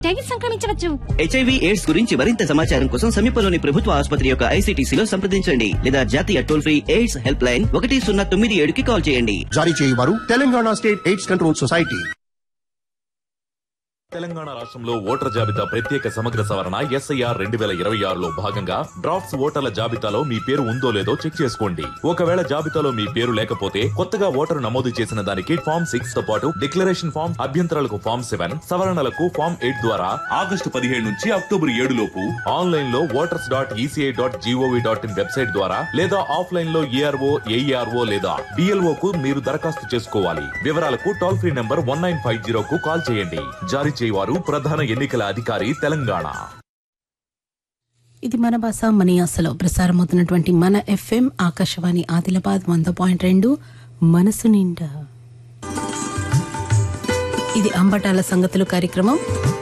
తెగి సంక్రమించవచ్చు HIV AIDS గురించి మరింత సమాచారం కోసం సమీపంలోని ప్రభుత్వ ఆసుపత్రి యొక్క ఐసీటీసీలో సంప్రదించండి లేదా జాతీయ toll free AIDS help line ఒకటి సున్నా తొమ్మిది ఏడుకి కాల్ చేయండి జారీ చేయవారు Telangana state AIDS control society Telangana రాష్ట్రంలో ఓటర్ జాబితా ప్రత్యేక సమగ్ర సవరణ ఎస్ఐఆర్ రెండు వేల ఇరవై ఆరులో భాగంగా డ్రాఫ్ట్స్ ఓటర్ల జాబితాలో మీ పేరు ఉందో లేదో చెక్ చేసుకోండి ఒకవేళ జాబితాలో మీ పేరు లేకపోతే కొత్తగా ఓటరు నమోదు చేసిన దానికి ఫామ్ సిక్స్ తో పాటు డిక్లరేషన్ ఫామ్ అభ్యంతరాలకు ఫామ్ సెవెన్ సవరణలకు ఫామ్ ఎయిట్ ద్వారా ఆగస్టు పదిహేడు నుంచి అక్టోబర్ ఏడు లోపు ఆన్లైన్ లో voters dot ECI dot GOV dot in website ద్వారా లేదా ఆఫ్లైన్ లో ఏఆర్ఓ ఏఈఆర్ఓ లేదా బిఎల్ఓ కు మీరు దరఖాస్తు చేసుకోవాలి వివరాలకు toll free number one nine five zero కు కాల్ చేయండి జారీ చేయవారు ప్రధాన ఎన్నికల అధికారి తెలంగాణ ఇది మన భాష మన యాసలో ప్రసారమవుతున్నటువంటి మన ఎఫ్ఎం ఆకాశవాణి ఆదిలాబాద్ వంద పాయింట్ రెండు మనసు నిండా ఇది అంబటాల సంగతులు కార్యక్రమం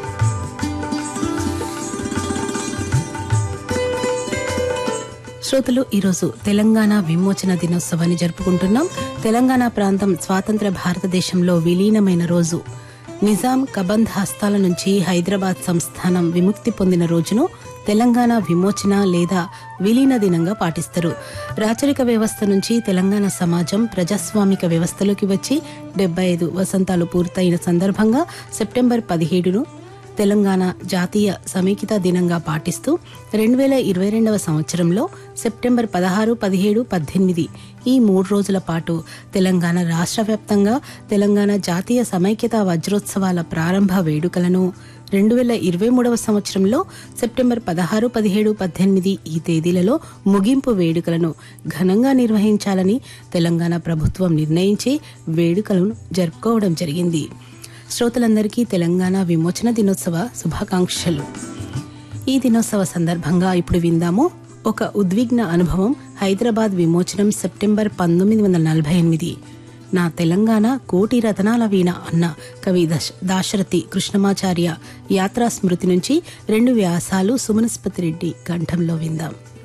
శ్రోతలు ఈరోజు తెలంగాణ విమోచన దినోత్సవాన్ని జరుపుకుంటున్నాం తెలంగాణ ప్రాంతం స్వాతంత్ర భారతదేశంలో విలీనమైన రోజు నిజాం కబంద్ హస్తాల నుంచి హైదరాబాద్ సంస్థానం విముక్తి పొందిన రోజును తెలంగాణ విమోచన లేదా విలీన దినంగా పాటిస్తారు రాచరిక వ్యవస్థ నుంచి తెలంగాణ సమాజం ప్రజాస్వామిక వ్యవస్థలోకి వచ్చి డెబ్బై ఐదు వసంతాలు పూర్తయిన సందర్భంగా సెప్టెంబర్ పదిహేడును తెలంగాణ జాతీయ సమైక్యతా దినంగా పాటిస్తూ రెండు వేల ఇరవై రెండవ సంవత్సరంలో సెప్టెంబర్ పదహారు పదిహేడు పద్దెనిమిది ఈ మూడు రోజుల పాటు తెలంగాణ రాష్ట్ర వ్యాప్తంగా తెలంగాణ జాతీయ సమైక్యతా వజ్రోత్సవాల ప్రారంభ వేడుకలను రెండు వేల ఇరవై మూడవ సంవత్సరంలో సెప్టెంబర్ పదహారు పదిహేడు పద్దెనిమిది ఈ తేదీలలో ముగింపు వేడుకలను ఘనంగా నిర్వహించాలని తెలంగాణ ప్రభుత్వం నిర్ణయించి వేడుకలను జరుపుకోవడం జరిగింది శ్రోతలందరికీ తెలంగాణ విమోచన దినోత్సవ శుభాకాంక్షలు ఈ దినోత్సవ సందర్భంగా ఇప్పుడు విందాము ఒక ఉద్విగ్న అనుభవం హైదరాబాద్ విమోచనం సెప్టెంబర్ పంతొమ్మిది వందల నలభై ఎనిమిది నా తెలంగాణ కోటి రతనాల వీణ అన్న కవి దశ దాశరథి కృష్ణమాచార్య యాత్రా స్మృతి నుంచి రెండు వ్యాసాలు సుమనస్పతి రెడ్డి కంఠంలో విందాం